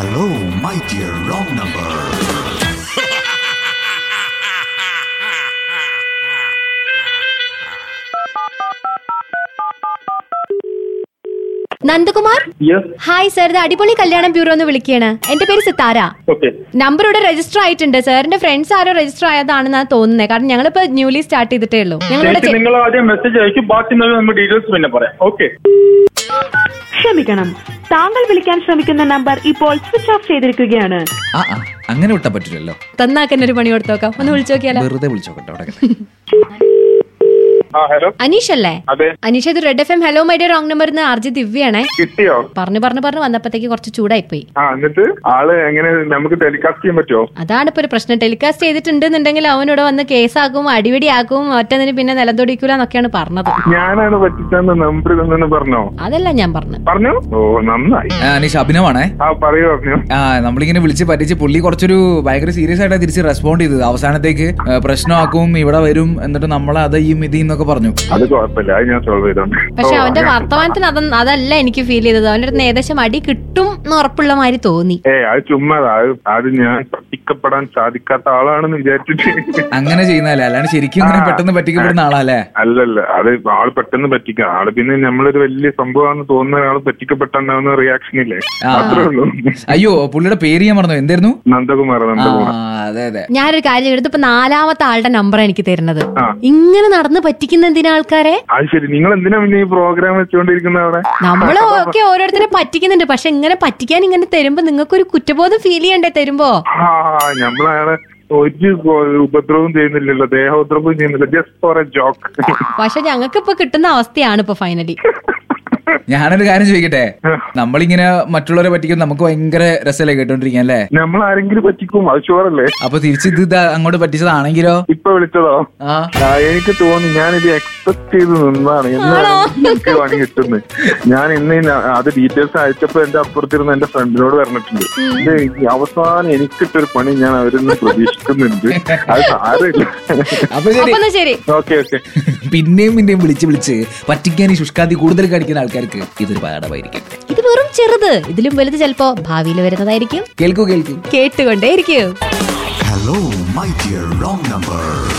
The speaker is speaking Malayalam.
Hello, my dear wrong number. Nandakumar yes hi sir ഇത് അടിപൊളി കല്യാണം ബ്യൂറോ എന്ന് വിളിക്കുകയാണ് എന്റെ പേര് സിത്താര ഓക്കെ നമ്പർ ഇവിടെ രജിസ്റ്റർ ആയിട്ടുണ്ട് സാറിന്റെ ഫ്രണ്ട്സ് ആരോ രജിസ്റ്റർ ആയതാണെന്നാണ് തോന്നുന്നത് കാരണം ഞങ്ങളിപ്പോ ന്യൂലി സ്റ്റാർട്ട് ചെയ്തിട്ടേ ഉള്ളൂ ഞങ്ങളിവിടെ ചേച്ചി നിങ്ങൾ ആദ്യം മെസ്സേജ് അയക്കും ബാക്കി നമ്മൾ ഡീറ്റെയിൽസ് പിന്നെ പറയാം ഓക്കെ ക്ഷമിക്കണം താങ്കൾ വിളിക്കാൻ ശ്രമിക്കുന്ന നമ്പർ ഇപ്പോൾ സ്വിച്ച് ഓഫ് ചെയ്തിരിക്കുകയാണ് ആ ആ അങ്ങനെ വിട്ടാ പറ്റില്ലല്ലോ തന്നാക്കന്നെ ഒരു പണി കൊടുത്തോക്കാം ഒന്ന് വിളിച്ചു നോക്കിയാലോ വെറുതെ വിളിച്ചോക്കട്ടെ അവിടെ ആ ഹലോ അനീഷ് അല്ലേ അതെ അനീഷ് ഇത് red F M hello my dear wrong number എന്ന് ആർജി ദിവ്യാണേ കിട്ടിയോ പറഞ്ഞു പറഞ്ഞു പറഞ്ഞു വന്നപ്പോഴത്തേക്ക് കുറച്ച് ചൂടായിപ്പോയി ആ എന്നിട്ട് ആള് എങ്ങനെ നമുക്ക് ടെലികാസ്റ്റ് ചെയ്യാൻ പറ്റുമോ അതാണ് ഇപ്പൊ ഒരു പ്രശ്നം ടെലികാസ്റ്റ് ചെയ്തിട്ടുണ്ടെന്നുണ്ടെങ്കിൽ അവനിവിടെ വന്ന് കേസാക്കും അടിപിടിയാക്കും ഒറ്റതിന് പിന്നെ നിലത്തൊടിക്കൂല എന്നൊക്കെയാണ് പറഞ്ഞത് ഞാനാണ് പറ്റിച്ചെന്ന് നമ്പർ തന്നെ പറഞ്ഞോ അതല്ല ഞാൻ പറഞ്ഞു പറഞ്ഞു ഓ നന്നായി ആ, അനീഷ് അഭിനവാണേ ആ പറയൂ പറഞ്ഞു ആ നമ്മളിങ്ങനെ വിളിച്ച് പറ്റിച്ച് പുള്ളി കുറച്ചൊരു ഭയങ്കര സീരിയസ് ആയിട്ടാണ് തിരിച്ച് റെസ്പോണ്ട് ചെയ്തത് അവസാനത്തേക്ക് ആ, പ്രശ്നമാക്കും ഇവിടെ വരും എന്നിട്ട് നമ്മളെ അത് ഈ മിതി എന്നൊക്കെ പറഞ്ഞു അത് കുഴപ്പമില്ല അത് ഞാൻ സോൾവ് ചെയ്തോണ്ട് പക്ഷെ ഓ, അവന്റെ അങ്ങനെ. വർത്തമാനത്തിന് അത് അതല്ല എനിക്ക് ഫീൽ ചെയ്തത് അവന്റെ അടുത്ത് ഏകദേശം അടി കിട്ടും എന്ന് ഉറപ്പുള്ള മാതിരി തോന്നി ഏ അത് ചുമ്മാ അത് അത് ഞാൻ പറ്റിക്കപ്പെടാൻ സാധിക്കാത്ത ആളാണെന്ന് വിചാരിച്ചിട്ട് അങ്ങനെ ചെയ്യുന്നതല്ലേ അല്ലാണ്ട് ശരിക്കും ഇങ്ങനെ ആ. പെട്ടെന്ന് പറ്റിക്കപ്പെടുന്ന ആളല്ലേ അല്ലല്ല അത് ആള് പെട്ടെന്ന് പറ്റിക്കാം ആള് പിന്നെ നമ്മളൊരു വലിയ സംഭവമാണെന്ന് തോന്നുന്ന ആള് പറ്റിക്കപ്പെട്ടുണ്ടാവുന്ന റിയാക്ഷൻ ഇല്ലേ ആ. അത്രേ ഉള്ളൂ അയ്യോ പുള്ളിയുടെ പേര് ഞാൻ പറഞ്ഞു എന്തായിരുന്നു നന്ദകുമാർ ആ നന്ദകുമാർ അതെ അതെ ഞാനൊരു കാര്യം ചെയ്തു ഇപ്പൊ നാലാമത്തെ ആളുടെ നമ്പർ എനിക്ക് തരുന്നത് ആ. ഇങ്ങനെ നടന്ന് പറ്റിക്കുന്ന എന്തിനാ ആൾക്കാരെ അത് ശരി നിങ്ങൾ എന്തിനാ പിന്നെ ഈ പ്രോഗ്രാം വെച്ചുകൊണ്ടിരിക്കുന്ന അവിടെ നമ്മള് ഒക്കെ ഓരോരുത്തരെ പറ്റിക്കുന്നുണ്ട് പക്ഷെ ഇങ്ങനെ പറ്റിക്കാൻ ഇങ്ങനെ തരുമ്പോ നിങ്ങൾക്കൊരു കുറ്റബോധം ഫീൽ ചെയ്യണ്ടേ തരുമ്പോ ആ നമ്മളയാളെ ഒരു ഗോ- ഉപദ്രവവും ചെയ്യുന്നില്ലല്ലോ ദേഹോദ്രവവും ചെയ്യുന്നില്ല ജസ്റ്റ് ഫോർ എ ജോക്ക് പക്ഷെ ഞങ്ങൾക്ക് ഇപ്പൊ കിട്ടുന്ന അവസ്ഥയാണ് ഇപ്പൊ ഫൈനലി ഞാനൊരു കാര്യം ചോദിക്കട്ടെ നമ്മളിങ്ങനെ മറ്റുള്ളവരെ പറ്റിക്കും നമുക്ക് ഭയങ്കര രസമല്ലേ കേട്ടോണ്ടിരിക്കാൻ അല്ലേ നമ്മൾ ആരെങ്കിലും പറ്റിക്കും അത് ഷുവറല്ലേ അപ്പൊ തിരിച്ച് ഇത് ഇതാ അങ്ങോട്ട് പറ്റിച്ചതാണെങ്കിലോ ഇപ്പൊ വിളിച്ചതോ ആ ആ, എനിക്ക് തോന്നി ഞാനിത് എക്സ്പെക്ട് ചെയ്ത് നിന്നാണ് എന്നാണ് എനിക്ക് പണി കിട്ടുന്നത് ഞാൻ ഇന്ന് ഈ ന- അത് ഡീറ്റെയിൽസ് അയച്ചപ്പോ എന്റെ അപ്പുറത്തിരുന്ന് എന്റെ ഫ്രണ്ടിനോട് പറഞ്ഞിട്ടുണ്ട് ഇത് ഈ അവസാനം എനിക്കിട്ടൊരു പണി ഞാൻ അവരിന്ന് പ്രതീക്ഷിക്കുന്നുണ്ട് അത് സാരമില്ല അപ്പൊ ശരി അപ്പൊ എന്നാ ശരി ഓക്കെ ഓക്കെ പിന്നെയും പിന്നെയും വിളിച്ച് വിളിച്ച് പറ്റിക്കാൻ ഈ ശുഷ്കാന്തി കൂടുതൽ കാണിക്കുന്ന ആൾക്കാർക്ക് ഇതൊരു പാഠമായിരിക്കും ഇത് വെറും ചെറുത് ഇതിലും വലുത് ചിലപ്പോ ഭാവിയിൽ വരുന്നതായിരിക്കും കേൾക്കൂ കേൾക്കൂ കേട്ടുകൊണ്ടേയിരിക്കും Hello, my dear wrong number.